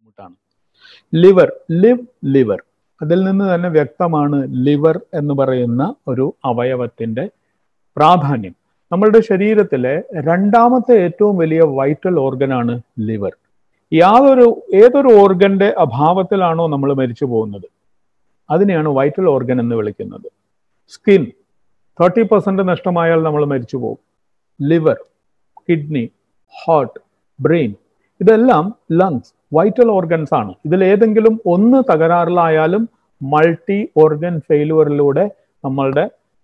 ബുദ്ധിമുട്ടാണ് liver live liver അതിൽ നിന്ന് തന്നെ വ്യക്തമാണ് ലിവർ എന്ന് പറയുന്ന ഒരു അവയവത്തിന്റെ പ്രാധാന്യം നമ്മളുടെ ശരീരത്തിലെ രണ്ടാമത്തെ ഏറ്റവും വലിയ വൈറ്റൽ ഓർഗനാണ് ലിവർ യാതൊരു ഏതൊരു ഓർഗന്റെ അഭാവത്തിലാണോ നമ്മൾ മരിച്ചു പോകുന്നത് അതിനെയാണ് വൈറ്റൽ ഓർഗൻ എന്ന് വിളിക്കുന്നത് സ്കിൻ തേർട്ടി പെർസെന്റ് നഷ്ടമായാൽ നമ്മൾ മരിച്ചു പോകും ലിവർ കിഡ്നി ഹാർട്ട് ബ്രെയിൻ ഇതെല്ലാം ലങ്സ് വൈറ്റൽ ഓർഗൻസ് ആണ് ഇതിൽ ഏതെങ്കിലും ഒന്ന് തകരാറിലായാലും മൾട്ടി ഓർഗൻ ഫെയിലുവറിലൂടെ നമ്മളുടെ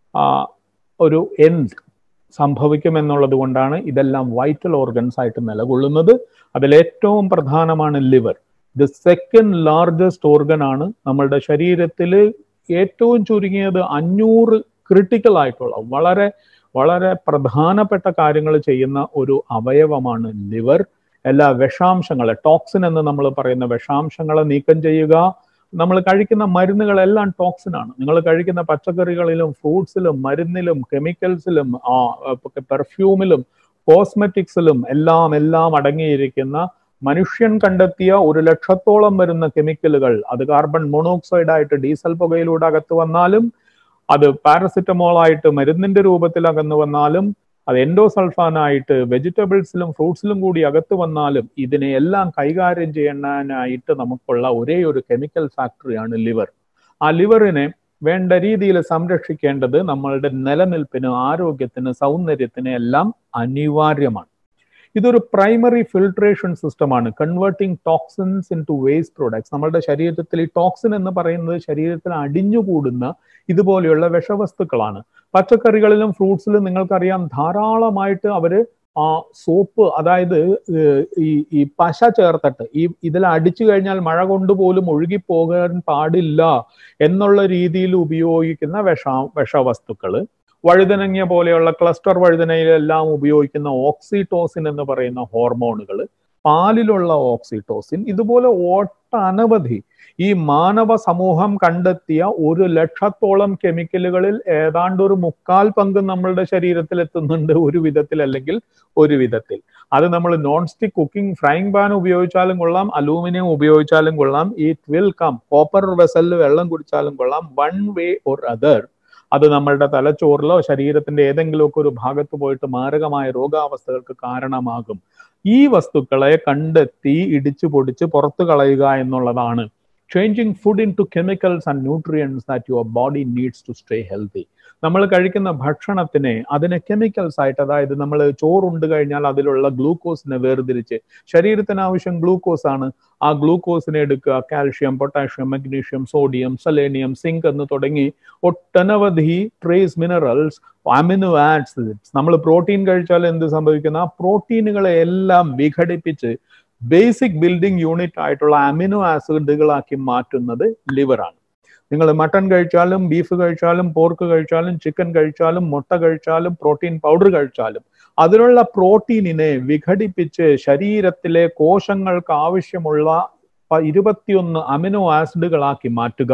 ഒരു എൻഡ് സംഭവിക്കും എന്നുള്ളത് കൊണ്ടാണ് ഇതെല്ലാം വൈറ്റൽ ഓർഗൻസ് ആയിട്ട് നിലകൊള്ളുന്നത് അതിൽ ഏറ്റവും പ്രധാനമാണ് ലിവർ ഇത് സെക്കൻഡ് ലാർജസ്റ്റ് ഓർഗൻ ആണ് നമ്മളുടെ ശരീരത്തിൽ ഏറ്റവും ചുരുങ്ങിയത് അഞ്ഞൂറ് ക്രിട്ടിക്കൽ ആയിട്ടുള്ള വളരെ വളരെ പ്രധാനപ്പെട്ട കാര്യങ്ങൾ ചെയ്യുന്ന ഒരു അവയവമാണ് ലിവർ എല്ലാ വിഷാംശങ്ങളെ ടോക്സിൻ എന്ന് നമ്മൾ പറയുന്ന വിഷാംശങ്ങളെ നീക്കം ചെയ്യുക നമ്മൾ കഴിക്കുന്ന മരുന്നുകളെല്ലാം ടോക്സിൻ ആണ് നിങ്ങൾ കഴിക്കുന്ന പച്ചക്കറികളിലും ഫ്രൂട്ട്സിലും മരുന്നിലും കെമിക്കൽസിലും പെർഫ്യൂമിലും കോസ്മെറ്റിക്സിലും എല്ലാം എല്ലാം അടങ്ങിയിരിക്കുന്ന മനുഷ്യൻ കണ്ടെത്തിയ ഒരു ലക്ഷത്തോളം വരുന്ന കെമിക്കലുകൾ അത് കാർബൺ മോണോക്സൈഡ് ആയിട്ട് ഡീസൽ പുകയിലൂടെ അകത്ത് വന്നാലും അത് പാരസിറ്റമോൾ ആയിട്ട് മരുന്നിന്റെ രൂപത്തിൽ അകന്നു വന്നാലും അത് എൻഡോസൾഫാനായിട്ട് വെജിറ്റബിൾസിലും ഫ്രൂട്ട്സിലും കൂടി അകത്ത് വന്നാലും ഇതിനെ എല്ലാം കൈകാര്യം ചെയ്യാനായിട്ട് നമുക്കുള്ള ഒരേ ഒരു കെമിക്കൽ ഫാക്ടറിയാണ് ലിവർ ആ ലിവറിനെ വേണ്ട രീതിയിൽ സംരക്ഷിക്കേണ്ടത് നമ്മളുടെ നിലനിൽപ്പിന് ആരോഗ്യത്തിന് സൗന്ദര്യത്തിന് എല്ലാം അനിവാര്യമാണ് ഇതൊരു പ്രൈമറി ഫിൽട്രേഷൻ സിസ്റ്റമാണ് converting toxins into waste products നമ്മളുടെ ശരീരത്തിൽ ഈ ടോക്സിൻ എന്ന് പറയുന്നത് ശരീരത്തിൽ അടിഞ്ഞുകൂടുന്ന ഇതുപോലെയുള്ള വിഷവസ്തുക്കളാണ് പച്ചക്കറികളിലും ഫ്രൂട്ട്സിലും നിങ്ങൾക്കറിയാം ധാരാളമായിട്ട് അവര് ആ സോപ്പ് അതായത് ഈ ഈ പശ ചേർത്തിട്ട് ഈ ഇതിൽ അടിച്ചു കഴിഞ്ഞാൽ മഴ കൊണ്ടുപോലും ഒഴുകി പോകാൻ പാടില്ല എന്നുള്ള രീതിയിൽ ഉപയോഗിക്കുന്ന വിഷ വിഷവസ്തുക്കള് വഴുതനങ്ങ പോലെയുള്ള ക്ലസ്റ്റർ വഴുതനയിലെല്ലാം ഉപയോഗിക്കുന്ന ഓക്സിറ്റോസിൻ എന്ന് പറയുന്ന ഹോർമോണുകൾ പാലിലുള്ള ഓക്സിറ്റോസിൻ ഇതുപോലെ ഒട്ടനവധി ഈ മാനവ സമൂഹം കണ്ടെത്തിയ ഒരു ലക്ഷത്തോളം കെമിക്കലുകളിൽ ഏതാണ്ട് ഒരു മുക്കാൽ പങ്ക് നമ്മളുടെ ശരീരത്തിൽ എത്തുന്നുണ്ട് ഒരു വിധത്തിൽ അല്ലെങ്കിൽ ഒരു വിധത്തിൽ അത് നമ്മൾ non stick cooking frying pan ഉപയോഗിച്ചാലും കൊള്ളാം അലൂമിനിയം ഉപയോഗിച്ചാലും കൊള്ളാം ഇറ്റ് വിൽ കം കോപ്പർ വെസലിൽ വെള്ളം കുടിച്ചാലും കൊള്ളാം വൺ വേ ഓർ അതർ അത് നമ്മളുടെ തലച്ചോറിലോ ശരീരത്തിന്റെ ഏതെങ്കിലുമൊക്കെ ഒരു ഭാഗത്ത് പോയിട്ട് മാരകമായ രോഗാവസ്ഥകൾക്ക് കാരണമാകും ഈ വസ്തുക്കളെ കണ്ടെത്തി ഇടിച്ചു പൊടിച്ച് പുറത്തു കളയുക എന്നുള്ളതാണ് changing food into chemicals and nutrients that your body needs to stay healthy നമ്മൾ കഴിക്കുന്ന ഭക്ഷണത്തിനെ അതിനെ കെമിക്കൽസ് ആയിട്ട് അതായത് നമ്മൾ ചോറുണ്ട് കഴിഞ്ഞാൽ അതിലുള്ള ഗ്ലൂക്കോസിനെ വേർതിരിച്ച് ശരീരത്തിന് ആവശ്യം ഗ്ലൂക്കോസ് ആണ് ആ ഗ്ലൂക്കോസിനെ എടുക്കുക calcium potassium magnesium sodium selenium zinc എന്ന് തുടങ്ങി ഒട്ടനവധി ട്രേസ് മിനറൽസ് അമിനോ ആസിഡ്സ് നമ്മൾ പ്രോട്ടീൻ കഴിച്ചാൽ എന്ത് സംഭവിക്കുന്ന ആ പ്രോട്ടീനുകളെ എല്ലാം വിഘടിപ്പിച്ച് ബേസിക് ബിൽഡിംഗ് യൂണിറ്റ് ആയിട്ടുള്ള അമിനോ ആസിഡുകളാക്കി മാറ്റുന്നത് ലിവറാണ് നിങ്ങൾ മട്ടൺ കഴിച്ചാലും ബീഫ് കഴിച്ചാലും പോർക്ക് കഴിച്ചാലും ചിക്കൻ കഴിച്ചാലും മുട്ട കഴിച്ചാലും പ്രോട്ടീൻ പൗഡർ കഴിച്ചാലും അതിലുള്ള പ്രോട്ടീനിനെ വിഘടിപ്പിച്ച് ശരീരത്തിലെ കോശങ്ങൾക്ക് ആവശ്യമുള്ള ഇരുപത്തിയൊന്ന് അമിനോ ആസിഡുകളാക്കി മാറ്റുക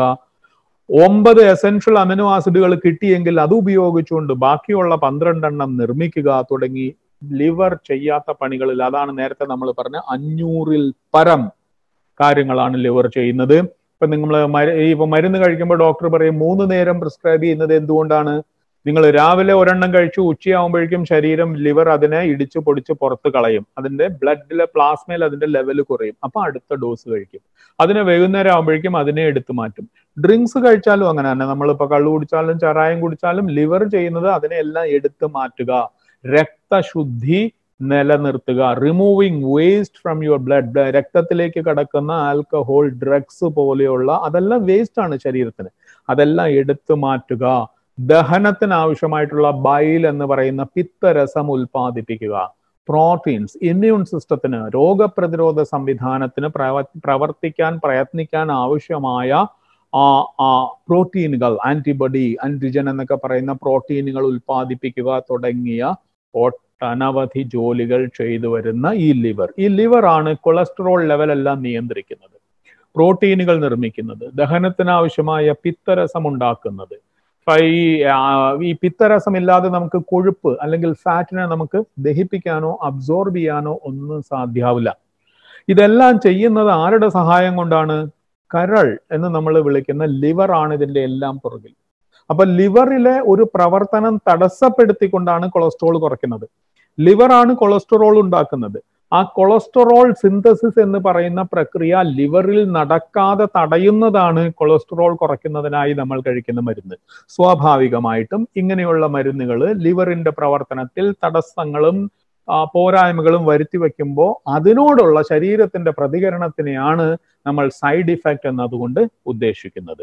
ഒമ്പത് എസെൻഷ്യൽ അമിനോ ആസിഡുകൾ കിട്ടിയെങ്കിൽ അത് ഉപയോഗിച്ചുകൊണ്ട് ബാക്കിയുള്ള പന്ത്രണ്ടെണ്ണം നിർമ്മിക്കുക തുടങ്ങി ലിവർ ചെയ്യാത്ത പണികളിൽ അതാണ് നേരത്തെ നമ്മൾ പറഞ്ഞ അഞ്ഞൂറിൽ പരം കാര്യങ്ങളാണ് ലിവർ ചെയ്യുന്നത് ഇപ്പൊ നിങ്ങൾ ഇപ്പൊ മരുന്ന് കഴിക്കുമ്പോൾ ഡോക്ടർ പറയും മൂന്ന് നേരം പ്രിസ്ക്രൈബ് ചെയ്യുന്നത് എന്തുകൊണ്ടാണ് നിങ്ങൾ രാവിലെ ഒരെണ്ണം കഴിച്ചു ഉച്ചയാകുമ്പോഴേക്കും ശരീരം ലിവർ അതിനെ ഇടിച്ചു പൊടിച്ച് പുറത്ത് കളയും അതിന്റെ ബ്ലഡിലെ പ്ലാസ്മയിൽ അതിന്റെ ലെവൽ കുറയും അപ്പൊ അടുത്ത ഡോസ് കഴിക്കും അതിനെ വൈകുന്നേരം ആകുമ്പോഴേക്കും അതിനെ എടുത്തു മാറ്റും ഡ്രിങ്ക്സ് കഴിച്ചാലും അങ്ങനെ തന്നെ നമ്മളിപ്പോ കള്ളു കുടിച്ചാലും ചറായം കുടിച്ചാലും ലിവർ ചെയ്യുന്നത് അതിനെ എല്ലാം എടുത്തു മാറ്റുക രക്തശുദ്ധി നിലനിർത്തുക removing waste from your blood രക്തത്തിലേക്ക് കടക്കുന്ന ആൽക്കഹോൾ ഡ്രഗ്സ് പോലെയുള്ള അതെല്ലാം വേസ്റ്റ് ആണ് ശരീരത്തിന് അതെല്ലാം എടുത്തു മാറ്റുക ദഹനത്തിന് ആവശ്യമായിട്ടുള്ള ബൈൽ എന്ന് പറയുന്ന പിത്തരസം ഉൽപ്പാദിപ്പിക്കുക പ്രോട്ടീൻസ് ഇമ്മ്യൂൺ സിസ്റ്റത്തിന് രോഗപ്രതിരോധ സംവിധാനത്തിന് പ്രവർത്തിക്കാൻ പ്രയത്നിക്കാൻ ആവശ്യമായ ആ ആ പ്രോട്ടീനുകൾ ആന്റിബോഡി ആന്റിജൻ എന്നൊക്കെ പറയുന്ന പ്രോട്ടീനുകൾ ഉൽപ്പാദിപ്പിക്കുക തുടങ്ങിയ ഒട്ടനവധി ജോലികൾ ചെയ്തു വരുന്ന ഈ ലിവർ ഈ ലിവർ ആണ് കൊളസ്ട്രോൾ ലെവൽ എല്ലാം നിയന്ത്രിക്കുന്നത് പ്രോട്ടീനുകൾ നിർമ്മിക്കുന്നത് ദഹനത്തിന് ആവശ്യമായ പിത്തരസം ഉണ്ടാക്കുന്നത് ഈ ഈ പിത്തരസം ഇല്ലാതെ നമുക്ക് കൊഴുപ്പ് അല്ലെങ്കിൽ ഫാറ്റിനെ നമുക്ക് ദഹിപ്പിക്കാനോ അബ്സോർബ് ചെയ്യാനോ ഒന്നും സാധ്യാവില്ല ഇതെല്ലാം ചെയ്യുന്നത് ആരുടെ സഹായം കൊണ്ടാണ് കരൾ എന്ന് നമ്മൾ വിളിക്കുന്ന ലിവർ ആണ് ഇതിന്റെ എല്ലാം പുറകിൽ അപ്പൊ ലിവറിലെ ഒരു പ്രവർത്തനം തടസ്സപ്പെടുത്തിക്കൊണ്ടാണ് കൊളസ്ട്രോൾ കുറയ്ക്കുന്നത് ലിവർ ആണ് കൊളസ്ട്രോൾ ഉണ്ടാക്കുന്നത് ആ കൊളസ്ട്രോൾ സിന്തസിസ് എന്ന് പറയുന്ന പ്രക്രിയ ലിവറിൽ നടക്കാതെ തടയുന്നതാണ് കൊളസ്ട്രോൾ കുറയ്ക്കുന്നതിനായി നമ്മൾ കഴിക്കുന്ന മരുന്ന് സ്വാഭാവികമായിട്ടും ഇങ്ങനെയുള്ള മരുന്നുകൾ ലിവറിന്റെ പ്രവർത്തനത്തിൽ തടസ്സങ്ങളും പോരായ്മകളും വരുത്തി വെക്കുമ്പോൾ അതിനോടുള്ള ശരീരത്തിന്റെ പ്രതികരണത്തിനെയാണ് നമ്മൾ സൈഡ് ഇഫക്റ്റ് എന്നതുകൊണ്ട് ഉദ്ദേശിക്കുന്നത്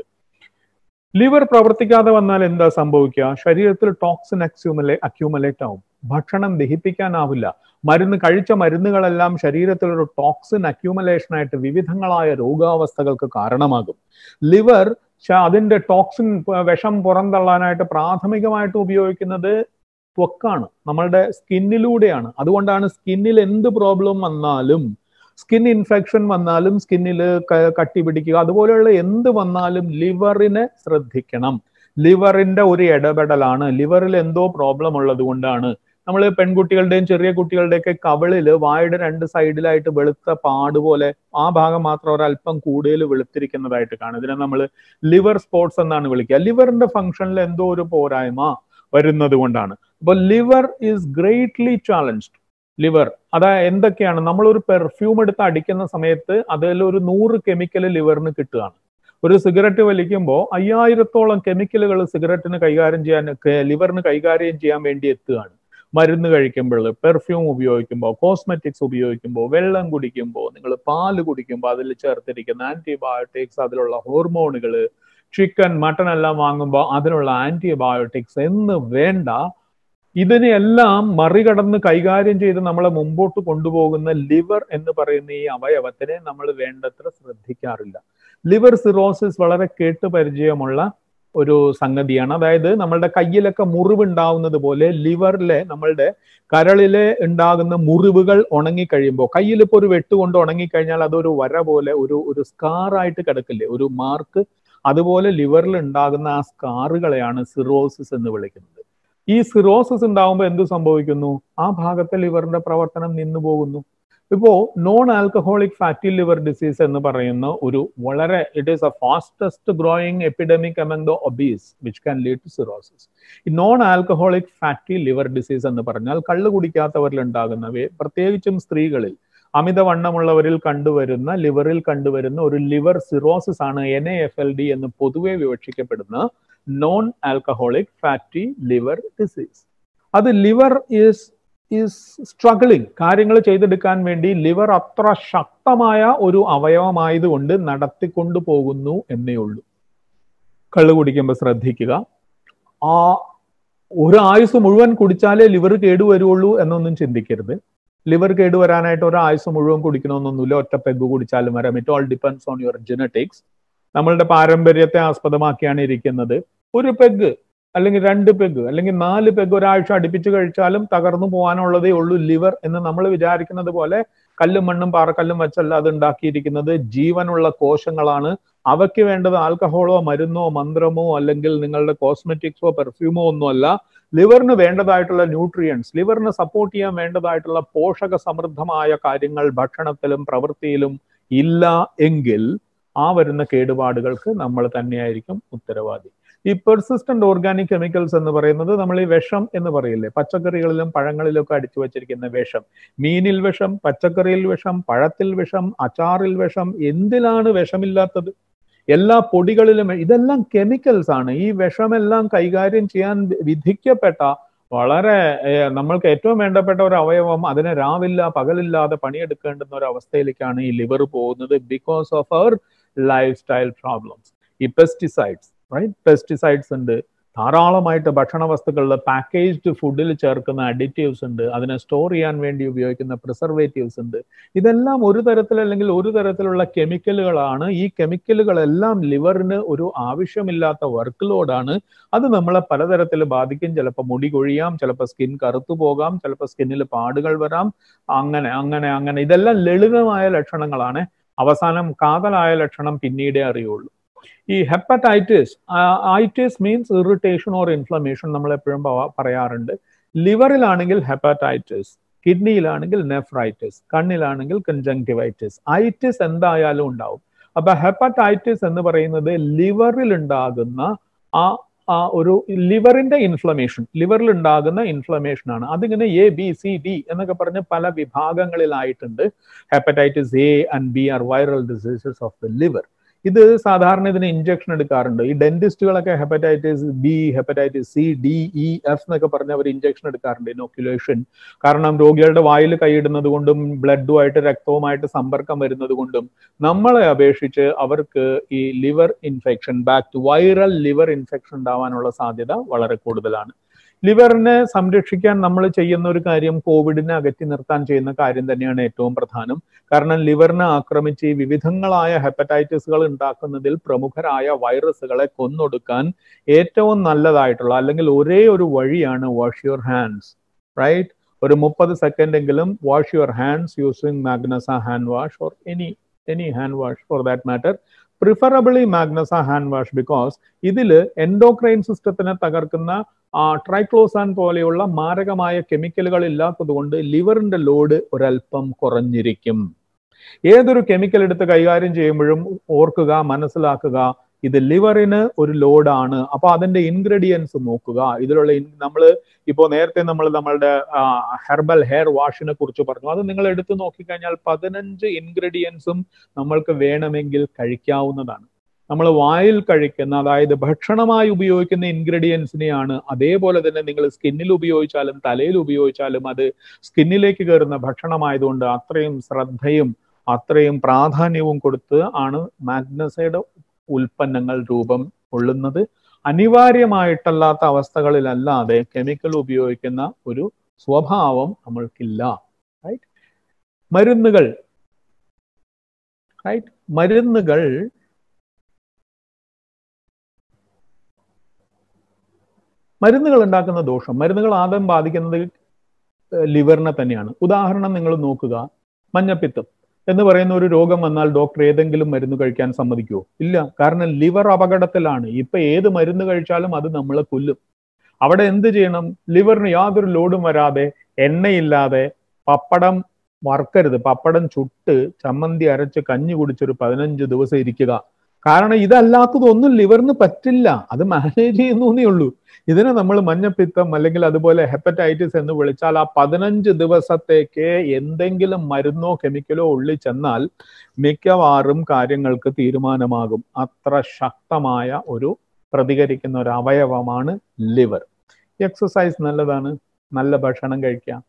ലിവർ പ്രവർത്തിക്കാതെ വന്നാൽ എന്താ സംഭവിക്കുക ശരീരത്തിൽ ടോക്സിൻ അക്യൂമലേ അക്യൂമലേറ്റ് ആവും ഭക്ഷണം ദഹിപ്പിക്കാനാവില്ല മരുന്ന് കഴിച്ച മരുന്നുകളെല്ലാം ശരീരത്തിൽ ഒരു ടോക്സിൻ അക്യൂമലേഷൻ ആയിട്ട് വിവിധങ്ങളായ രോഗാവസ്ഥകൾക്ക് കാരണമാകും ലിവർ അതിന്റെ ടോക്സിൻ വിഷം പുറന്തള്ളാനായിട്ട് പ്രാഥമികമായിട്ട് ഉപയോഗിക്കുന്നത് ത്വക്കാണ് നമ്മളുടെ സ്കിന്നിലൂടെയാണ് അതുകൊണ്ടാണ് സ്കിന്നിൽ എന്ത് പ്രോബ്ലം വന്നാലും സ്കിൻ ഇൻഫെക്ഷൻ വന്നാലും സ്കിന്നിൽ കട്ടി പിടിക്കുക അതുപോലെയുള്ള എന്ത് വന്നാലും ലിവറിനെ ശ്രദ്ധിക്കണം ലിവറിന്റെ ഒരു ഇടപെടലാണ് ലിവറിൽ എന്തോ പ്രോബ്ലം ഉള്ളത് കൊണ്ടാണ് നമ്മൾ പെൺകുട്ടികളുടെയും ചെറിയ കുട്ടികളുടെയൊക്കെ കവിളിൽ വായുടെ രണ്ട് സൈഡിലായിട്ട് വെളുത്ത പാട് പോലെ ആ ഭാഗം മാത്രം ഒരല്പം കൂടുതൽ വെളുത്തിരിക്കുന്നതായിട്ട് കാണും ഇതിനെ നമ്മൾ ലിവർ സ്പോട്സ് എന്നാണ് വിളിക്കുക ലിവറിന്റെ ഫംഗ്ഷനിൽ എന്തോ ഒരു പോരായ്മ വരുന്നത് കൊണ്ടാണ് അപ്പൊ liver is greatly challenged liver അതായത് എന്തൊക്കെയാണ് നമ്മൾ ഒരു പെർഫ്യൂം എടുത്ത് അടിക്കുന്ന സമയത്ത് അതിൽ ഒരു നൂറ് കെമിക്കൽ ലിവറിന് കിട്ടുകയാണ് ഒരു സിഗരറ്റ് വലിക്കുമ്പോൾ അയ്യായിരത്തോളം കെമിക്കലുകൾ സിഗരറ്റിന് കൈകാര്യം ചെയ്യാൻ ലിവറിന് കൈകാര്യം ചെയ്യാൻ വേണ്ടി എത്തുകയാണ് മരുന്ന് കഴിക്കുമ്പോൾ പെർഫ്യൂം ഉപയോഗിക്കുമ്പോൾ കോസ്മെറ്റിക്സ് ഉപയോഗിക്കുമ്പോൾ വെള്ളം കുടിക്കുമ്പോൾ നിങ്ങൾ പാല് കുടിക്കുമ്പോൾ അതിൽ ചേർത്തിരിക്കുന്ന ആന്റിബയോട്ടിക്സ് അതിലുള്ള ഹോർമോണുകൾ ചിക്കൻ മട്ടൺ എല്ലാം വാങ്ങുമ്പോൾ അതിനുള്ള ആന്റിബയോട്ടിക്സ് എന്ന് വേണ്ട ഇതിനെല്ലാം മറികടന്ന് കൈകാര്യം ചെയ്ത് നമ്മളെ മുമ്പോട്ട് കൊണ്ടുപോകുന്ന ലിവർ എന്ന് പറയുന്ന ഈ അവയവത്തിനെ നമ്മൾ വേണ്ടത്ര ശ്രദ്ധിക്കാറില്ല ലിവർ സിറോസിസ് വളരെ കേട്ട് പരിചയമുള്ള ഒരു സംഗതിയാണ് അതായത് നമ്മളുടെ കയ്യിലൊക്കെ മുറിവുണ്ടാവുന്നത് പോലെ ലിവറിലെ നമ്മളുടെ കരളിലെ ഉണ്ടാകുന്ന മുറിവുകൾ ഉണങ്ങിക്കഴിയുമ്പോൾ കയ്യിൽ ഇപ്പോൾ ഒരു വെട്ടുകൊണ്ട് ഉണങ്ങിക്കഴിഞ്ഞാൽ അതൊരു വര പോലെ ഒരു ഒരു സ്കാറായിട്ട് കിടക്കില്ലേ ഒരു മാർക്ക് അതുപോലെ ലിവറിൽ ഉണ്ടാകുന്ന ആ സ്കാറുകളെയാണ് സിറോസിസ് എന്ന് വിളിക്കുന്നത് ഈ സിറോസിസ് ഉണ്ടാകുമ്പോൾ എന്ത് സംഭവിക്കുന്നു ആ ഭാഗത്തെ ലിവറിന്റെ പ്രവർത്തനം നിന്നു പോകുന്നു ഇപ്പോ non alcoholic fatty liver disease എന്ന് പറയുന്ന ഒരു വളരെ it is a fastest growing epidemic among the obese which can lead to cirrhosis ഈ non alcoholic fatty liver disease എന്ന് പറഞ്ഞാൽ കള്ളു കുടിക്കാത്തവരിൽ ഉണ്ടാകുന്നവയെ പ്രത്യേകിച്ചും സ്ത്രീകളിൽ അമിതവണ്ണമുള്ളവരിൽ കണ്ടുവരുന്ന ലിവറിൽ കണ്ടുവരുന്ന ഒരു ലിവർ സിറോസിസ് ആണ് N A F L D എന്ന് പൊതുവെ വിവക്ഷിക്കപ്പെടുന്ന non alcoholic fatty liver disease അത് ലിവർ ഈസ് ഈസ് സ്ട്രഗിളിങ് കാര്യങ്ങൾ ചെയ്തെടുക്കാൻ വേണ്ടി ലിവർ അത്ര ശക്തമായ ഒരു അവയവമായതുകൊണ്ട് നടത്തിക്കൊണ്ടു പോകുന്നു എന്നേ ഉള്ളൂ കള്ളു കുടിക്കുമ്പോൾ ശ്രദ്ധിക്കുക ആ ഒരു ആയുസ് മുഴുവൻ കുടിച്ചാലേ ലിവർ കേടുവരുള്ളൂ എന്നൊന്നും ചിന്തിക്കരുത് ലിവർ കേടുവരാനായിട്ട് ഒരു ആയുസ് മുഴുവൻ കുടിക്കണമെന്നൊന്നുമില്ല ഒറ്റ പെഗ് കുടിച്ചാലും വരാം it all depends on your genetics നമ്മളുടെ പാരമ്പര്യത്തെ ആസ്പദമാക്കിയാണ് ഇരിക്കുന്നത് ഒരു പെഗ് അല്ലെങ്കിൽ രണ്ട് പെഗ് അല്ലെങ്കിൽ നാല് പെഗ് ഒരാഴ്ച അടുപ്പിച്ച് കഴിച്ചാലും തകർന്നു പോകാനുള്ളതേ ഉള്ളൂ ലിവർ എന്ന് നമ്മൾ വിചാരിക്കുന്നത് പോലെ കല്ലും മണ്ണും പാറക്കല്ലും വെച്ചല്ല അത് ഉണ്ടാക്കിയിരിക്കുന്നത് ജീവനുള്ള കോശങ്ങളാണ് അവയ്ക്ക് വേണ്ടത് ആൽക്കഹോളോ മരുന്നോ മന്ത്രമോ അല്ലെങ്കിൽ നിങ്ങളുടെ കോസ്മെറ്റിക്സോ പെർഫ്യൂമോ ഒന്നുമല്ല ലിവറിന് വേണ്ടതായിട്ടുള്ള ന്യൂട്രിയൻസ് ലിവറിന് സപ്പോർട്ട് ചെയ്യാൻ വേണ്ടതായിട്ടുള്ള പോഷക സമൃദ്ധമായ കാര്യങ്ങൾ ഭക്ഷണത്തിലും പ്രവൃത്തിയിലും ഇല്ല എങ്കിൽ ആ വരുന്ന കേടുപാടുകൾക്ക് നമ്മൾ തന്നെയായിരിക്കും ഉത്തരവാദി ഈ പെർസിസ്റ്റന്റ് ഓർഗാനിക് കെമിക്കൽസ് എന്ന് പറയുന്നത് നമ്മൾ ഈ വിഷം എന്ന് പറയില്ലേ പച്ചക്കറികളിലും പഴങ്ങളിലൊക്കെ അടിച്ചു വച്ചിരിക്കുന്ന വിഷം മീനിൽ വിഷം പച്ചക്കറിയിൽ വിഷം പഴത്തിൽ വിഷം അച്ചാറിൽ വിഷം എന്തിലാണ് വിഷമില്ലാത്തത് എല്ലാ പൊടികളിലും ഇതെല്ലാം കെമിക്കൽസ് ആണ് ഈ വിഷമെല്ലാം കൈകാര്യം ചെയ്യാൻ വിധിക്കപ്പെട്ട വളരെ നമ്മൾക്ക് ഏറ്റവും വേണ്ടപ്പെട്ട ഒരു അവയവം അതിനെ രാവില്ല പകലില്ലാതെ പണിയെടുക്കേണ്ടുന്ന ഒരു അവസ്ഥയിലേക്കാണ് ഈ ലിവർ പോകുന്നത് because of our lifestyle problems ഈ പെസ്റ്റിസൈഡ്സ് റൈറ്റ് പെസ്റ്റിസൈഡ്സ് ഉണ്ട് ധാരാളമായിട്ട് ഭക്ഷണ വസ്തുക്കളിൽ പാക്കേജ്ഡ് ഫുഡിൽ ചേർക്കുന്ന അഡിറ്റീവ്സ് ഉണ്ട് അതിനെ സ്റ്റോർ ചെയ്യാൻ വേണ്ടി ഉപയോഗിക്കുന്ന പ്രിസർവേറ്റീവ്സ് ഉണ്ട് ഇതെല്ലാം ഒരു തരത്തിൽ അല്ലെങ്കിൽ ഒരു തരത്തിലുള്ള കെമിക്കലുകളാണ് ഈ കെമിക്കലുകളെല്ലാം ലിവറിന് ഒരു ആവശ്യമില്ലാത്ത വർക്ക് ലോഡാണ് അത് നമ്മളെ പലതരത്തിൽ ബാധിക്കും ചിലപ്പോൾ മുടി കൊഴിയാം ചിലപ്പോൾ സ്കിൻ കറുത്തു പോകാം ചിലപ്പോൾ സ്കിന്നിൽ പാടുകൾ വരാം അങ്ങനെ അങ്ങനെ അങ്ങനെ ഇതെല്ലാം ലളിതമായ ലക്ഷണങ്ങളാണ് അവസാനം കാതലായ ലക്ഷണം പിന്നീടേ അറിയുള്ളൂ ഈ hepatitis itis means irritation or inflammation നമ്മൾ എപ്പോഴും പറയാറുണ്ട് ലിവറിലാണെങ്കിൽ ഹെപ്പറ്റൈറ്റിസ് കിഡ്നിയിലാണെങ്കിൽ നെഫ്രൈറ്റിസ് കണ്ണിലാണെങ്കിൽ കൺജങ്ക്ടിവൈറ്റിസ് ഐറ്റിസ് എന്തായാലും ഉണ്ടാവും അപ്പൊ ഹെപ്പറ്റൈറ്റിസ് എന്ന് പറയുന്നത് ലിവറിൽ ഉണ്ടാകുന്ന ആ ആ ഒരു ലിവറിന്റെ ഇൻഫ്ലമേഷൻ ലിവറിൽ ഉണ്ടാകുന്ന ഇൻഫ്ലമേഷൻ ആണ് അതിങ്ങനെ എ ബി സി ഡി എന്നൊക്കെ പറഞ്ഞ് പല വിഭാഗങ്ങളിലായിട്ടുണ്ട് hepatitis A and B are viral diseases of the liver ഇത് സാധാരണ ഇതിന് ഇഞ്ചക്ഷൻ എടുക്കാറുണ്ട് ഈ ഡെന്റിസ്റ്റുകളൊക്കെ hepatitis B hepatitis C D E F എന്നൊക്കെ പറഞ്ഞ് അവർ ഇഞ്ചക്ഷൻ എടുക്കാറുണ്ട് ഇനോക്യുലേഷൻ കാരണം രോഗികളുടെ വായിൽ കൈയിടുന്നത് കൊണ്ടും ബ്ലഡുമായിട്ട് രക്തവുമായിട്ട് സമ്പർക്കം വരുന്നത് കൊണ്ടും നമ്മളെ അപേക്ഷിച്ച് അവർക്ക് ഈ liver infection back to viral liver infection ഉണ്ടാവാനുള്ള സാധ്യത വളരെ കൂടുതലാണ് ലിവറിനെ സംരക്ഷിക്കാൻ നമ്മൾ ചെയ്യുന്ന ഒരു കാര്യം കോവിഡിനെ അകറ്റി നിർത്താൻ ചെയ്യുന്ന കാര്യം തന്നെയാണ് ഏറ്റവും പ്രധാനം കാരണം ലിവറിനെ ആക്രമിച്ച് ഈ വിവിധങ്ങളായ ഹെപ്പറ്റൈറ്റിസുകൾ ഉണ്ടാക്കുന്നതിൽ പ്രമുഖരായ വൈറസുകളെ കൊന്നൊടുക്കാൻ ഏറ്റവും നല്ലതായിട്ടുള്ള അല്ലെങ്കിൽ ഒരേ ഒരു വഴിയാണ് വാഷ് യുവർ ഹാൻഡ്സ് റൈറ്റ് ഒരു മുപ്പത് സെക്കൻഡ് എങ്കിലും wash your hands using Magnus hand wash or any any hand wash for that matter preferably Magnus hand wash because ഇതിൽ എൻഡോക്രൈൻ സിസ്റ്റത്തിനെ തകർക്കുന്ന ട്രൈക്ലോസാൻ പോലെയുള്ള മാരകമായ കെമിക്കലുകൾ ഇല്ലാത്തത് കൊണ്ട് ലിവറിന്റെ ലോഡ് ഒരല്പം കുറഞ്ഞിരിക്കും ഏതൊരു കെമിക്കൽ എടുത്ത് കൈകാര്യം ചെയ്യുമ്പോഴും ഓർക്കുക മനസ്സിലാക്കുക ഇത് ലിവറിന് ഒരു ലോഡാണ് അപ്പൊ അതിന്റെ ഇൻഗ്രീഡിയൻസ് നോക്കുക ഇതിലുള്ള നമ്മൾ ഇപ്പോൾ നേരത്തെ നമ്മൾ നമ്മളുടെ ഹെർബൽ ഹെയർ വാഷിനെ കുറിച്ച് പറഞ്ഞു അത് നിങ്ങൾ എടുത്തു നോക്കിക്കഴിഞ്ഞാൽ പതിനഞ്ച് ഇൻഗ്രീഡിയൻസും നമ്മൾക്ക് വേണമെങ്കിൽ കഴിക്കാവുന്നതാണ് നമ്മൾ വായിൽ കഴിക്കുന്ന അതായത് ഭക്ഷണമായി ഉപയോഗിക്കുന്ന ഇൻഗ്രീഡിയൻസിനെയാണ് അതേപോലെ തന്നെ നിങ്ങൾ സ്കിന്നിൽ ഉപയോഗിച്ചാലും തലയിൽ ഉപയോഗിച്ചാലും അത് സ്കിന്നിലേക്ക് കയറുന്ന ഭക്ഷണമായതുകൊണ്ട് അത്രയും ശ്രദ്ധയും അത്രയും പ്രാധാന്യവും കൊടുത്ത് ആണ് മാഗ്നസയുടെ ഉൽപ്പന്നങ്ങൾ രൂപം കൊള്ളുന്നത് അനിവാര്യമായിട്ടല്ലാത്ത അവസ്ഥകളിലല്ലാതെ കെമിക്കൽ ഉപയോഗിക്കുന്ന ഒരു സ്വഭാവം നമ്മൾക്കില്ല റൈറ്റ് മരുന്നുകൾ റൈറ്റ് മരുന്നുകൾ മരുന്നുകൾ ഉണ്ടാക്കുന്ന ദോഷം മരുന്നുകൾ ആദ്യം ബാധിക്കുന്നത് ലിവറിനെ തന്നെയാണ് ഉദാഹരണം നിങ്ങൾ നോക്കുക മഞ്ഞപ്പിത്തം എന്ന് പറയുന്ന ഒരു രോഗം വന്നാൽ ഡോക്ടർ ഏതെങ്കിലും മരുന്ന് കഴിക്കാൻ സമ്മതിക്കുമോ ഇല്ല കാരണം ലിവർ അപകടത്തിലാണ് ഇപ്പൊ ഏത് മരുന്ന് കഴിച്ചാലും അത് നമ്മളെ കൊല്ലും അവിടെ എന്ത് ചെയ്യണം ലിവറിന് യാതൊരു ലോഡും വരാതെ എണ്ണയില്ലാതെ പപ്പടം വറുക്കരുത് പപ്പടം ചുട്ട് ചമ്മന്തി അരച്ച് കഞ്ഞി കുടിച്ചൊരു പതിനഞ്ച് ദിവസം ഇരിക്കുക കാരണം ഇതല്ലാത്തതൊന്നും ലിവറിന് പറ്റില്ല അത് മാനേജ് ചെയ്യുന്നേ ഉള്ളൂ ഇതിനെ നമ്മൾ മഞ്ഞപ്പിത്തം അല്ലെങ്കിൽ അതുപോലെ ഹെപ്പറ്റൈറ്റിസ് എന്ന് വിളിച്ചാൽ ആ പതിനഞ്ച് ദിവസത്തേക്ക് എന്തെങ്കിലും മരുന്നോ കെമിക്കലോ ഉള്ളിൽ ചെന്നാൽ മിക്കവാറും കാര്യങ്ങൾക്ക് തീരുമാനമാകും അത്ര ശക്തമായ ഒരു പ്രതികരിക്കുന്ന ഒരു അവയവമാണ് ലിവർ എക്സസൈസ് നല്ലതാണ് നല്ല ഭക്ഷണം കഴിക്കാം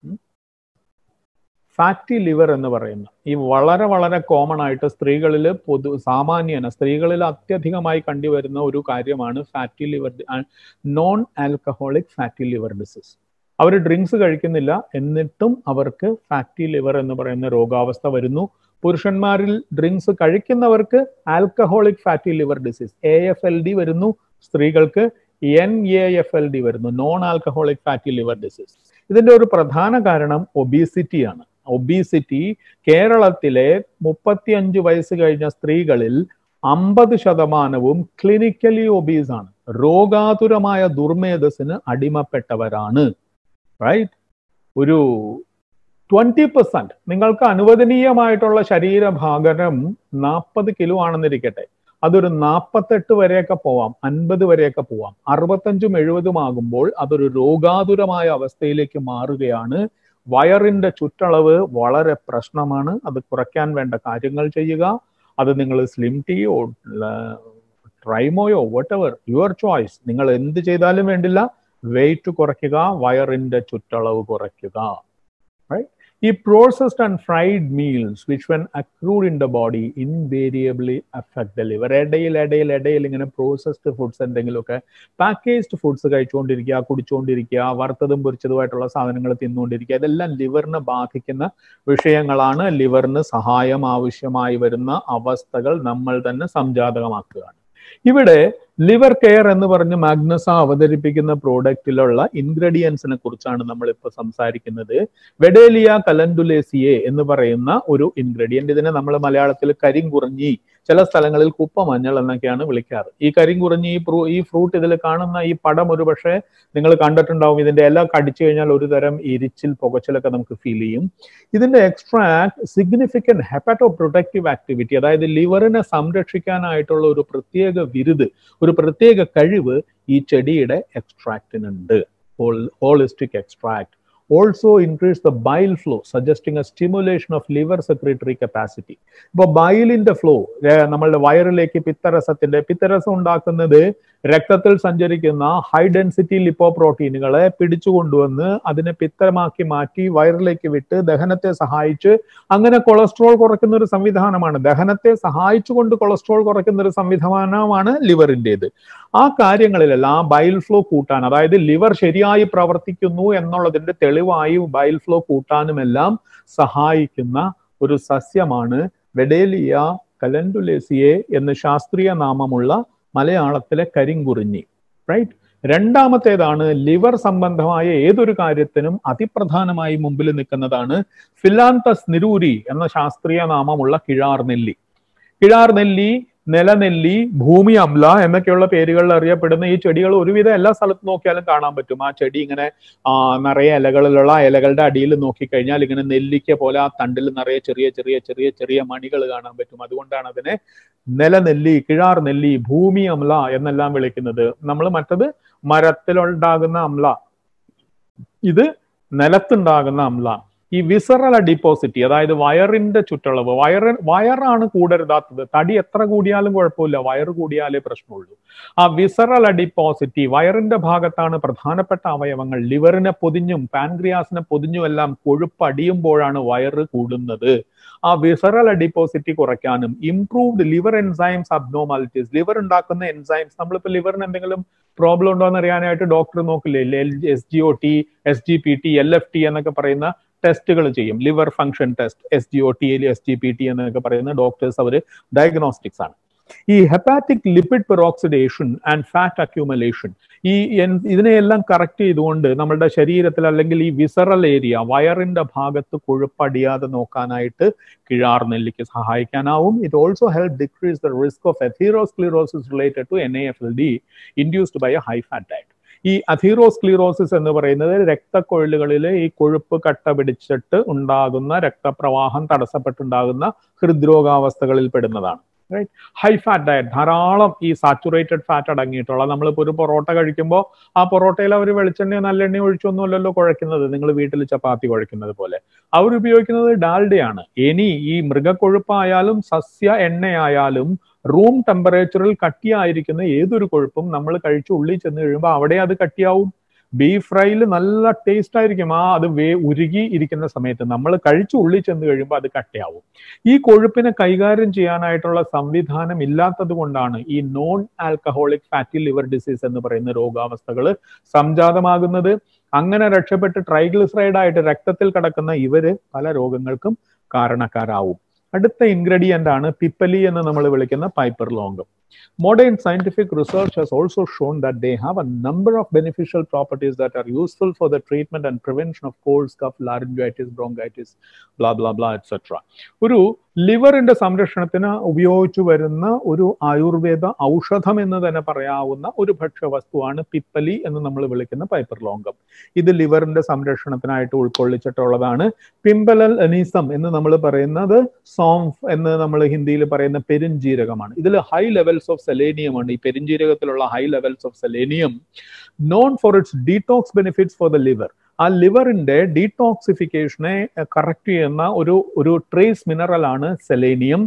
ഫാറ്റി ലിവർ എന്ന് പറയുന്ന ഈ വളരെ വളരെ കോമൺ ആയിട്ട് സ്ത്രീകളിൽ പൊതു സാമാന്യന സ്ത്രീകളിൽ അത്യധികമായി കണ്ടുവരുന്ന ഒരു കാര്യമാണ് fatty liver non alcoholic fatty liver disease അവർ ഡ്രിങ്ക്സ് കഴിക്കുന്നില്ല എന്നിട്ടും അവർക്ക് ഫാറ്റി ലിവർ എന്ന് പറയുന്ന രോഗാവസ്ഥ വരുന്നു പുരുഷന്മാരിൽ ഡ്രിങ്ക്സ് കഴിക്കുന്നവർക്ക് alcoholic fatty liver disease A F L D വരുന്നു സ്ത്രീകൾക്ക് N A F L D വരുന്നു non alcoholic fatty liver disease ഇതിന്റെ ഒരു പ്രധാന കാരണം ഒബീസിറ്റിയാണ് ഒബീസിറ്റി കേരളത്തിലെ മുപ്പത്തിയഞ്ച് വയസ്സ് കഴിഞ്ഞ സ്ത്രീകളിൽ അമ്പത് ശതമാനവും ക്ലിനിക്കലി ഒബീസ് ആണ് രോഗാതുരമായ ദുർമേധസ്സിന് അടിമപ്പെട്ടവരാണ് റൈറ്റ് ഒരു ട്വന്റി പെർസെന്റ് നിങ്ങൾക്ക് അനുവദനീയമായിട്ടുള്ള ശരീരഭാഗം നാൽപ്പത് കിലോ ആണെന്നിരിക്കട്ടെ അതൊരു നാൽപ്പത്തെട്ട് വരെയൊക്കെ പോവാം അൻപത് വരെയൊക്കെ പോവാം അറുപത്തഞ്ചും എഴുപതും ആകുമ്പോൾ അതൊരു രോഗാതുരമായ അവസ്ഥയിലേക്ക് മാറുകയാണ് വയറിന്റെ ചുറ്റളവ് വളരെ പ്രശ്നമാണ് അത് കുറയ്ക്കാൻ വേണ്ട കാര്യങ്ങൾ ചെയ്യുക അത് നിങ്ങൾ സ്ലിം ടീയോ ട്രൈമോയോ വട്ട് എവർ യുവർ ചോയ്സ് നിങ്ങൾ എന്ത് ചെയ്താലും വേണ്ടില്ല വെയിറ്റ് കുറയ്ക്കുക വയറിന്റെ ചുറ്റളവ് കുറയ്ക്കുക ഈ processed and fried meals which when accrued in the body invariably affect the liver ഇടയിൽ ഇടയിൽ ഇടയിൽ ഇങ്ങനെ പ്രോസസ്ഡ് ഫുഡ്സ് എന്തെങ്കിലുമൊക്കെ പാക്കേജ്ഡ് ഫുഡ്സ് കഴിച്ചുകൊണ്ടിരിക്കുക കുടിച്ചുകൊണ്ടിരിക്കുക വറുത്തതും പൊരിച്ചതുമായിട്ടുള്ള സാധനങ്ങൾ തിന്നുകൊണ്ടിരിക്കുക ഇതെല്ലാം ലിവറിനെ ബാധിക്കുന്ന വിഷയങ്ങളാണ് ലിവറിന് സഹായം ആവശ്യമായി വരുന്ന അവസ്ഥകൾ നമ്മൾ തന്നെ സംജാതകമാക്കുകയാണ് ഇവിടെ ലിവർ കെയർ എന്ന് പറഞ്ഞ് മാഗ്നസ അവതരിപ്പിക്കുന്ന പ്രോഡക്റ്റിലുള്ള ഇൻഗ്രീഡിയൻസിനെ കുറിച്ചാണ് നമ്മൾ ഇപ്പോൾ സംസാരിക്കുന്നത് വെഡേലിയ കലൻഡുലേസിയെ എന്ന് പറയുന്ന ഒരു ഇൻഗ്രീഡിയന്റ് ഇതിനെ നമ്മൾ മലയാളത്തിൽ കരിങ്കുറഞ്ഞി ചില സ്ഥലങ്ങളിൽ കുപ്പമഞ്ഞൾ എന്നൊക്കെയാണ് വിളിക്കാറ് ഈ കരിങ്കുറഞ്ഞി ഈ ഫ്രൂ ഈ ഫ്രൂട്ട് ഇതിൽ കാണുന്ന ഈ പടം ഒരു പക്ഷേ നിങ്ങൾ കണ്ടിട്ടുണ്ടാവും ഇതിന്റെ ഇല കടിച്ചു കഴിഞ്ഞാൽ ഒരു തരം എരിച്ചിൽ പുകച്ചിലൊക്കെ നമുക്ക് ഫീൽ ചെയ്യും ഇതിന്റെ extract significant hepatoprotective activity അതായത് ലിവറിനെ സംരക്ഷിക്കാനായിട്ടുള്ള ഒരു പ്രത്യേക വിരുത് ഒരു പ്രത്യേക കഴിവ് ഈ ചെടിയുടെ എക്സ്ട്രാക്റ്റിനുണ്ട് holistic extract also increase the bile flow suggesting a stimulation of liver secretory capacity ഇപ്പോൾ ബൈലിന്റെ ഫ്ലോ നമ്മളുടെ വയറിലേക്ക് പിത്തരസത്തിന്റെ പിത്തരസം ഉണ്ടാക്കുന്നത് രക്തത്തിൽ സഞ്ചരിക്കുന്ന ഹൈ ഡെൻസിറ്റി ലിപ്പോ പ്രോട്ടീനുകളെ പിടിച്ചുകൊണ്ടുവന്ന് അതിനെ പിത്തമാക്കി മാറ്റി വയറിലേക്ക് വിട്ട് ദഹനത്തെ സഹായിച്ച് അങ്ങനെ കൊളസ്ട്രോൾ കുറയ്ക്കുന്ന ഒരു സംവിധാനമാണ് ദഹനത്തെ സഹായിച്ചുകൊണ്ട് കൊളസ്ട്രോൾ കുറയ്ക്കുന്ന ഒരു സംവിധാനമാണ് ലിവറിൻ്റെത് ആ കാര്യങ്ങളിലെല്ലാം ആ ബൈൽ ഫ്ലോ കൂട്ടാൻ അതായത് ലിവർ ശരിയായി പ്രവർത്തിക്കുന്നു എന്നുള്ളതിന്റെ തെളിവായി ബൈൽ ഫ്ലോ കൂട്ടാനുമെല്ലാം സഹായിക്കുന്ന ഒരു സസ്യമാണ് വെഡേലിയ കലൻഡുലേസിയെ എന്ന് ശാസ്ത്രീയ നാമമുള്ള മലയാളത്തിലെ കരിങ്കുറിഞ്ഞി റൈറ്റ് രണ്ടാമത്തേതാണ് ലിവർ സംബന്ധമായ ഏതൊരു കാര്യത്തിനും അതിപ്രധാനമായി മുമ്പിൽ നിൽക്കുന്നതാണ് ഫിലാന്തസ് നിരൂരി എന്ന ശാസ്ത്രീയ നാമമുള്ള കിഴാർ നെല്ലി കിഴാർ നെല്ലി നിലനെല്ലി ഭൂമി അമ്ല എന്നൊക്കെയുള്ള പേരുകളിൽ അറിയപ്പെടുന്ന ഈ ചെടികൾ ഒരുവിധം എല്ലാ സ്ഥലത്തും നോക്കിയാലും കാണാൻ പറ്റും ആ ചെടി ഇങ്ങനെ ആ നിറയെ ഇലകളിലുള്ള ഇലകളുടെ അടിയിൽ നോക്കിക്കഴിഞ്ഞാൽ ഇങ്ങനെ നെല്ലിക്ക പോലെ ആ തണ്ടിൽ നിറയെ ചെറിയ ചെറിയ ചെറിയ ചെറിയ മണികൾ കാണാൻ പറ്റും അതുകൊണ്ടാണ് അതിനെ നിലനെല്ലി കിഴാർ നെല്ലി ഭൂമി അമ്ല എന്നെല്ലാം വിളിക്കുന്നത് നമ്മൾ മറ്റത് മരത്തിലുണ്ടാകുന്ന അമ്ല ഇത് നിലത്തുണ്ടാകുന്ന അമ്ല ഈ വിസറൽ അഡിപ്പോസിറ്റി അതായത് വയറിന്റെ ചുറ്റളവ് വയറ് വയറാണ് കൂടരുതാത്തത് തടി എത്ര കൂടിയാലും കുഴപ്പമില്ല വയറ് കൂടിയാലേ പ്രശ്നമുള്ളൂ ആ വിസറൽ അഡിപ്പോസിറ്റി വയറിന്റെ ഭാഗത്താണ് പ്രധാനപ്പെട്ട അവയവങ്ങൾ ലിവറിനെ പൊതിഞ്ഞും പാൻക്രിയാസിനെ പൊതിഞ്ഞും എല്ലാം കൊഴുപ്പ് അടിയുമ്പോഴാണ് വയറ് കൂടുന്നത് ആ വിസറൽ അഡിപ്പോസിറ്റി കുറയ്ക്കാനും improved liver enzymes abnormalities liver ഉണ്ടാക്കുന്ന എൻസൈംസ് നമ്മളിപ്പോൾ ലിവറിന് എന്തെങ്കിലും പ്രോബ്ലം ഉണ്ടോ എന്ന് അറിയാനായിട്ട് ഡോക്ടർ നോക്കില്ലേ S G O T S G P T L F T എന്നൊക്കെ പറയുന്ന ടെസ്റ്റുകൾ ചെയ്യും liver function test S G O T S G P T എന്നൊക്കെ പറയുന്ന ഡോക്ടേഴ്സ് അവർ ഡയഗ്നോസ്റ്റിക്സ് ആണ് ഈ hepatic lipid peroxidation and fat accumulation ഈ ഇതിനെയെല്ലാം കറക്റ്റ് ചെയ്തുകൊണ്ട് നമ്മുടെ ശരീരത്തിൽ അല്ലെങ്കിൽ ഈ വിസറൽ ഏരിയ വയറിന്റെ ഭാഗത്ത് കൊഴുപ്പടിയാതെ നോക്കാനായിട്ട് കിഴാർ നെല്ലിക്ക് സഹായിക്കാനാവും it also help decrease the risk of atherosclerosis related to N A F L D induced by a high fat diet ഈ അഥീറോസ്ക്ലീറോസിസ് എന്ന് പറയുന്നത് രക്തക്കൊഴലുകളിൽ ഈ കൊഴുപ്പ് കട്ട പിടിച്ചിട്ട് ഉണ്ടാകുന്ന രക്തപ്രവാഹം തടസ്സപ്പെട്ടുണ്ടാകുന്ന ഹൃദ്രോഗാവസ്ഥകളിൽ പെടുന്നതാണ് റൈറ്റ് ഹൈ ഫാറ്റ് ഡയറ്റ് ധാരാളം ഈ സാച്ചുറേറ്റഡ് ഫാറ്റ് അടങ്ങിയിട്ടുള്ള നമ്മളിപ്പോൾ ഒരു പൊറോട്ട കഴിക്കുമ്പോൾ ആ പൊറോട്ടയിൽ അവർ വെളിച്ചെണ്ണയോ നല്ലെണ്ണയോ ഒഴിച്ചൊന്നുമല്ലല്ലോ കുഴക്കുന്നത് നിങ്ങൾ വീട്ടിൽ ചപ്പാത്തി കുഴക്കുന്നത് പോലെ അവർ ഉപയോഗിക്കുന്നത് ഡാൽഡയാണ് ഇനി ഈ മൃഗക്കൊഴുപ്പായാലും സസ്യ എണ്ണയായാലും റൂം ടെമ്പറേച്ചറിൽ കട്ടിയായിരിക്കുന്ന ഏതൊരു കൊഴുപ്പും നമ്മൾ കഴിച്ച് ഉള്ളിൽ ചെന്ന് കഴിയുമ്പോൾ അവിടെ അത് കട്ടിയാവും ബീഫ് ഫ്രൈയിൽ നല്ല ടേസ്റ്റ് ആയിരിക്കും ആ അത് വേ ഉരുകി ഇരിക്കുന്ന സമയത്ത് നമ്മൾ കഴിച്ച് ഉള്ളിൽ ചെന്ന് കഴിയുമ്പോൾ അത് കട്ടയാവും ഈ കൊഴുപ്പിനെ കൈകാര്യം ചെയ്യാനായിട്ടുള്ള സംവിധാനം ഇല്ലാത്തത് കൊണ്ടാണ് ഈ non alcoholic fatty liver disease എന്ന് പറയുന്ന രോഗാവസ്ഥകൾ സംജാതമാകുന്നത് അങ്ങനെ രക്ഷപ്പെട്ട് ട്രൈഗ്ലിസറൈഡ് ആയിട്ട് രക്തത്തിൽ കിടക്കുന്ന ഇവര് പല രോഗങ്ങൾക്കും കാരണക്കാരാവും അടുത്ത ഇൻഗ്രീഡിയന്റ് ആണ് പിപ്പലി എന്ന് നമ്മൾ വിളിക്കുന്ന piper longum Modern scientific research has also shown that they have a number of beneficial properties that are useful for the treatment and prevention of cold, cough, laryngitis, bronchitis, blah, blah, blah, etc. ഒരു ലിവറിന്റെ സംരക്ഷണത്തിന് ഉപയോഗിച്ചു വരുന്ന ഒരു ആയുർവേദ ഔഷധം എന്ന് തന്നെ പറയാവുന്ന ഒരു ഭക്ഷ്യവസ്തുവാണ് പിപ്പലി എന്ന് നമ്മൾ വിളിക്കുന്ന പൈപ്പർ ലോങ്കം ഇത് ലിവറിന്റെ സംരക്ഷണത്തിനായിട്ട് ഉൾക്കൊള്ളിച്ചിട്ടുള്ളതാണ് പിമ്പലൽ അനീസം എന്ന് നമ്മൾ പറയുന്നത് സോംഫ് എന്ന് നമ്മൾ ഹിന്ദിയിൽ പറയുന്ന പെരുംജീരകമാണ് ഇതിൽ ഹൈ ലെവൽസ് ഓഫ് സെലേനിയം ആണ് ഈ പെരുംജീരകത്തിലുള്ള high levels of selenium known for its detox benefits for the liver ആ ലിവറിന്റെ ഡീടോക്സിഫിക്കേഷനെ കറക്റ്റ് ചെയ്യുന്ന ഒരു ഒരു ട്രേസ് മിനറൽ ആണ് സെലേനിയം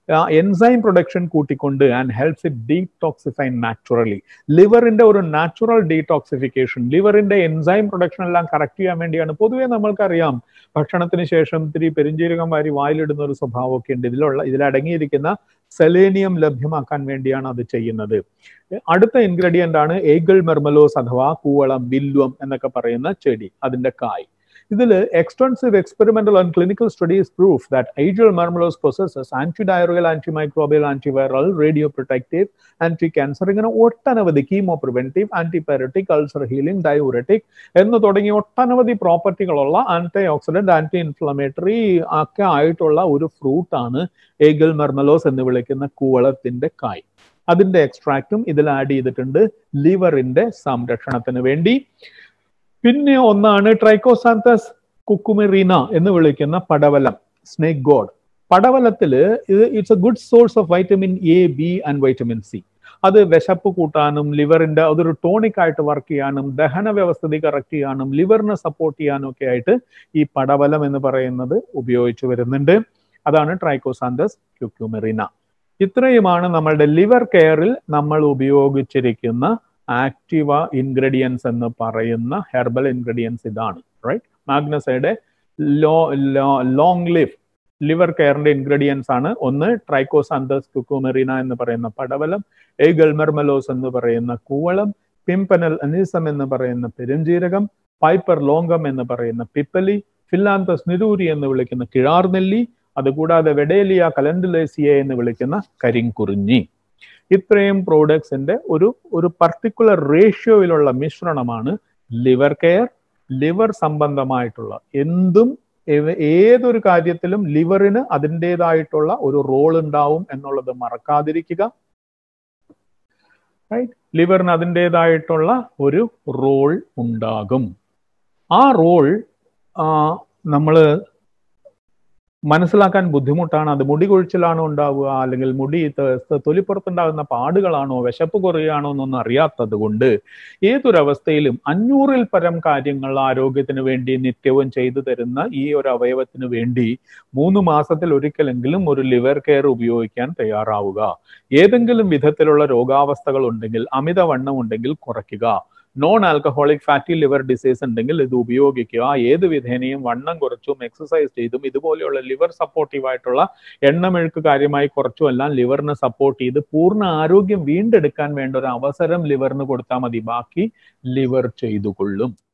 എൻസൈം പ്രൊഡക്ഷൻ കൂട്ടിക്കൊണ്ട് and helps it detoxify naturally ലിവറിന്റെ ഒരു നാച്ചുറൽ ഡീടോക്സിഫിക്കേഷൻ ലിവറിന്റെ എൻസൈം പ്രൊഡക്ഷൻ എല്ലാം കറക്റ്റ് ചെയ്യാൻ വേണ്ടിയാണ് പൊതുവേ നമ്മൾക്കറിയാം ഭക്ഷണത്തിന് ശേഷം ഇത്തിരി പെരിഞ്ചീരകം വാരി വായിലിടുന്ന ഒരു സ്വഭാവമൊക്കെ ഉണ്ട് ഇതിലുള്ള ഇതിലടങ്ങിയിരിക്കുന്ന സെലേനിയം ലഭ്യമാക്കാൻ വേണ്ടിയാണ് അത് ചെയ്യുന്നത് അടുത്ത ഇൻഗ്രീഡിയന്റ് ആണ് ഏഗിൾ മെർമലോസ് അഥവാ കൂവളം ബില്വം എന്നൊക്കെ പറയുന്ന ചെടി അതിന്റെ കായ് ഇതിൽ extensive experimental and clinical studies proof that aegle marmelos possesses anti diarrhoeal anti microbial anti viral radio protective anti cancer ഇങ്ങനെ ഒട്ടനവധി chemo preventive antipyretic ulcer healing diuretic എന്ന് തുടങ്ങിയ ഒട്ടനവധി പ്രോപ്പർട്ടികളുള്ള ആന്റി ഓക്സിഡന്റ് ആന്റി ഇൻഫ്ലമേറ്ററി ഒക്കെ ആയിട്ടുള്ള ഒരു ഫ്രൂട്ടാണ് ഏഗൽ മെർമലോസ് എന്ന് വിളിക്കുന്ന കൂവളത്തിന്റെ കായ് അതിന്റെ എക്സ്ട്രാക്റ്റും ഇതിൽ ആഡ് ചെയ്തിട്ടുണ്ട് ലിവറിന്റെ സംരക്ഷണത്തിന് വേണ്ടി പിന്നെ ഒന്നാണ് ട്രൈക്കോസാന്തസ് കുക്കുമെറീന എന്ന് വിളിക്കുന്ന പടവലം സ്നേക് ഗോഡ് പടവലത്തില് ഇത് it's a good source of vitamin A B and vitamin C അത് വിശപ്പ് കൂട്ടാനും ലിവറിന്റെ അതൊരു ടോണിക് ആയിട്ട് വർക്ക് ചെയ്യാനും ദഹന വ്യവസ്ഥിതി കറക്റ്റ് ചെയ്യാനും ലിവറിനെ സപ്പോർട്ട് ചെയ്യാനും ഒക്കെ ആയിട്ട് ഈ പടവലം എന്ന് പറയുന്നത് ഉപയോഗിച്ചു വരുന്നുണ്ട് അതാണ് ട്രൈക്കോസാന്തസ് ക്യുക്യുമെറിന ഇത്രയുമാണ് നമ്മളുടെ ലിവർ കെയറിൽ നമ്മൾ ഉപയോഗിച്ചിരിക്കുന്ന ആക്റ്റീവ ഇൻഗ്രീഡിയൻസ് എന്ന് പറയുന്ന ഹെർബൽ ഇൻഗ്രീഡിയൻസ് ഇതാണ് റൈറ്റ് മാഗ്നസയുടെ ലോ ലോങ് ലിവ് ലിവർ കെയറിന്റെ ഇൻഗ്രീഡിയൻസ് ആണ് ഒന്ന് ട്രൈക്കോസാന്തസ് കുക്കുമെറിന എന്ന് പറയുന്ന പടവലം എഗൾമെർമലോസ് എന്ന് പറയുന്ന കൂവളം പിംപനൽ അനീസം എന്ന് പറയുന്ന പെരുംജീരകം പൈപ്പർ ലോങ്കം എന്ന് പറയുന്ന പിപ്പലി ഫില്ലാന്തസ് നിരൂരി എന്ന് വിളിക്കുന്ന കിഴാർനെല്ലി അതുകൂടാതെ വെഡേലിയ കലൻഡുലേസിയ എന്ന് വിളിക്കുന്ന കരിങ്കുറിഞ്ഞി ഇത്രയും പ്രോഡക്ട്സിന്റെ ഒരു ഒരു പർട്ടിക്കുലർ റേഷ്യോയിലുള്ള മിശ്രണമാണ് ലിവർ കെയർ ലിവർ സംബന്ധമായിട്ടുള്ള എന്തും ഏതൊരു കാര്യത്തിലും ലിവറിന് അതിൻ്റെതായിട്ടുള്ള ഒരു റോൾ ഉണ്ടാവും എന്നുള്ളത് മറക്കാതിരിക്കുക റൈറ്റ് ലിവറിന് അതിൻ്റെതായിട്ടുള്ള ഒരു റോൾ ഉണ്ടാകും ആ റോൾ നമ്മൾ മനസ്സിലാക്കാൻ ബുദ്ധിമുട്ടാണ് അത് മുടി കൊഴിച്ചിലാണോ ഉണ്ടാവുക അല്ലെങ്കിൽ മുടി തൊലിപ്പുറത്തുണ്ടാകുന്ന പാടുകളാണോ വിശപ്പ് കുറയുകയാണോ എന്നൊന്നും അറിയാത്തത് കൊണ്ട് ഏതൊരവസ്ഥയിലും അഞ്ഞൂറിൽ പരം കാര്യങ്ങൾ ആരോഗ്യത്തിന് വേണ്ടി നിത്യവും ചെയ്തു തരുന്ന ഈ ഒരു അവയവത്തിന് വേണ്ടി മൂന്ന് മാസത്തിൽ ഒരിക്കലെങ്കിലും ഒരു ലിവർ കെയർ ഉപയോഗിക്കാൻ തയ്യാറാവുക ഏതെങ്കിലും വിധത്തിലുള്ള രോഗാവസ്ഥകൾ ഉണ്ടെങ്കിൽ അമിതവണ്ണം ഉണ്ടെങ്കിൽ കുറയ്ക്കുക non alcoholic fatty liver disease ഉണ്ടെങ്കിൽ ഇത് ഉപയോഗിക്കുക ഏത് വിധേനയും വണ്ണം കുറച്ചും എക്സസൈസ് ചെയ്തും ഇതുപോലെയുള്ള ലിവർ സപ്പോർട്ടീവ് ആയിട്ടുള്ള എണ്ണമെഴുക്ക് കാര്യമായി കുറച്ചും എല്ലാം ലിവറിനെ സപ്പോർട്ട് ചെയ്ത് പൂർണ്ണ ആരോഗ്യം വീണ്ടെടുക്കാൻ വേണ്ട ഒരു അവസരം ലിവറിന് കൊടുത്താൽ മതി ബാക്കി ലിവർ ചെയ്തു കൊള്ളും